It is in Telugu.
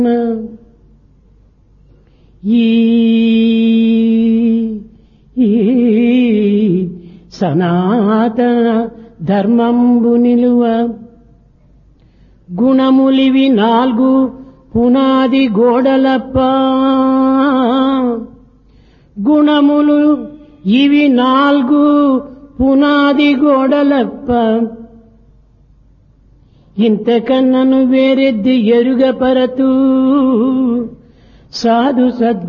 ఈ ఈ సనాతన ధర్మంబు నిలువ గుణములివి నాలుగు పునాది గోడలప్ప గుణములు ఇవి నాలుగు పునాది గోడలప్ప ఇంతకన్నను వేరెద్ది ఎరుగపరతూ సాధు సద్గు